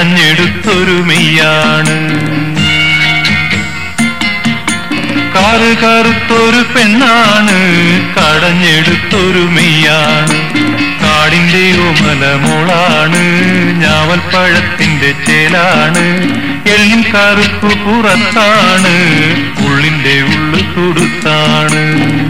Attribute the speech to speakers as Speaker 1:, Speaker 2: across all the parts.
Speaker 1: കടഞ്ഞെടുത്തൊരു മെയ്യാണ് car കറുത്തൊരു പെണ്ണാണ് കടഞ്ഞെടുത്തൊരു മെയ്യാണ് കാടിന്റെ ഓമലമോളാണ് ഞാവൽപ്പഴത്തിന്റെ ചേലാണ് എള്ളിൻ കറുപ്പ് പുറത്താണ് ഉള്ളിന്റെ ഉള്ളു തുടുത്താണ്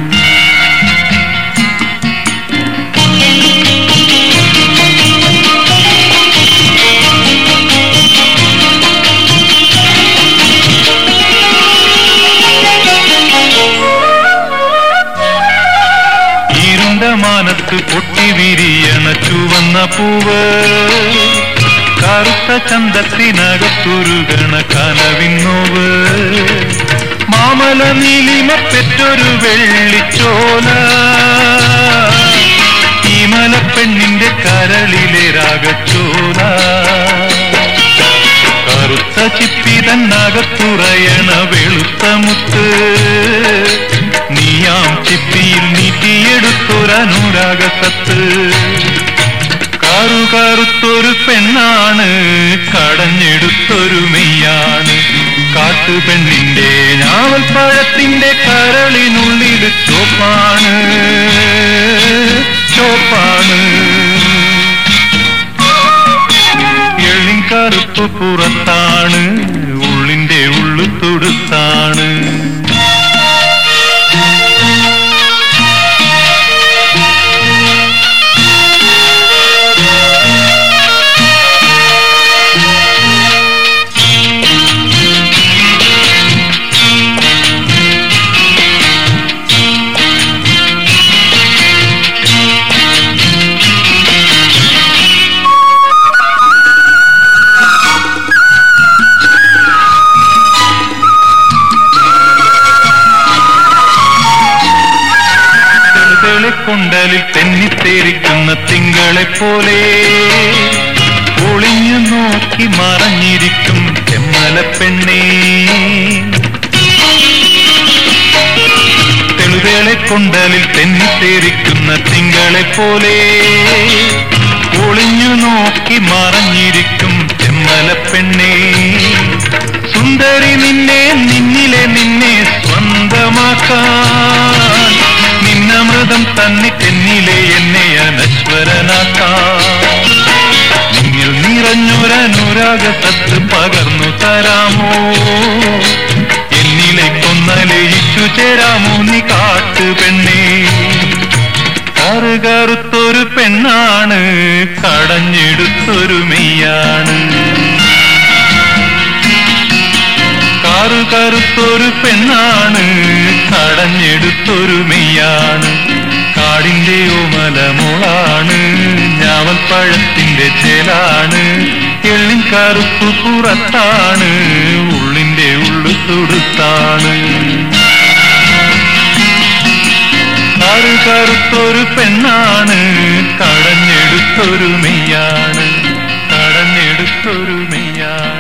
Speaker 1: ഇരുണ്ട മാനത്ത് പൊട്ടി വിരിയണ ചുവന്ന പൂവ് കറുത്ത ചന്തത്തിനകത്തുരുകണ കനവിന്നോവ് മാമല നീലിമ പെറ്റൊരു വെള്ളിച്ചോല ഈ മലപ്പെണ്ണിന്റെ കരളിലെ രാഗച്ചോല കറുത്ത ചിപ്പി തന്നകത്തുറയണ വെളുത്ത മുത്ത് നീയാം ചിപ്പിയിൽ നീട്ടിയെടുത്തൊരനുരാഗസത്ത് കാറു കറുത്തൊരു പെണ്ണാണ് കടഞ്ഞെടുത്തൊരു മെയ്യാണ് കാട്ടുപെണ്ണിന്റെ ഞാവൽപ്പഴത്തിന്റെ കരളിനുള്ളിൽ ചോപ്പാണ് ചോപ്പാണ് എള്ളിൻ കറുപ്പ് പുറത്താണ് ഉള്ളിന്റെ ഉള്ളു തുടുത്താണ് കൊണ്ടലിൽ തെന്നിത്തേരിക്കുന്ന തിങ്കളെ പോലെ ഒളിഞ്ഞു നോക്കി മറഞ്ഞിരിക്കും ചെമ്മല പെണ്ണേ തെളുവേളെ കൊണ്ടലിൽ തെന്നിത്തേരിക്കുന്ന തിങ്കളെ പോലെ ഒളിഞ്ഞു നോക്കി മറഞ്ഞിരിക്കും ചെമ്മല പെണ്ണേ സുന്ദരി നിന്നെ നിന്നിലെ നിന്നെ സ്വന്തമാക്കാൻ നിന്നമൃതം തന്നെ തെന്നിലെ എന്നെ അനശ്വരനാക്കാം നിന്നിൽ നിറഞ്ഞൊരനുരാഗസത്ത് പകർന്നു തരാമോ എന്നിലെ കൊന്നലയിച്ചു ചേരാമോ നീ കാട്ടു പെണ്ണേ കറുകറുത്തൊരു പെണ്ണാണ് കടഞ്ഞെടുത്തൊരു മെയ്യാണ് കാറു കറുത്തൊരു പെണ്ണാണ് കടഞ്ഞെടുത്തൊരു മെയ്യാണ് കാടിന്റെ ഓമലമോളാണ് ഞാവൽപ്പഴത്തിന്റെ ചേലാണ് എള്ളിൻ കറുപ്പ് പുറത്താണ് ഉള്ളിന്റെ ഉള്ളു തുടുത്താണ് കാറു കറുത്തൊരു പെണ്ണാണ് കടഞ്ഞെടുത്തൊരു മെയ്യാണ് കടഞ്ഞെടുത്തൊരു മെയ്യാണ്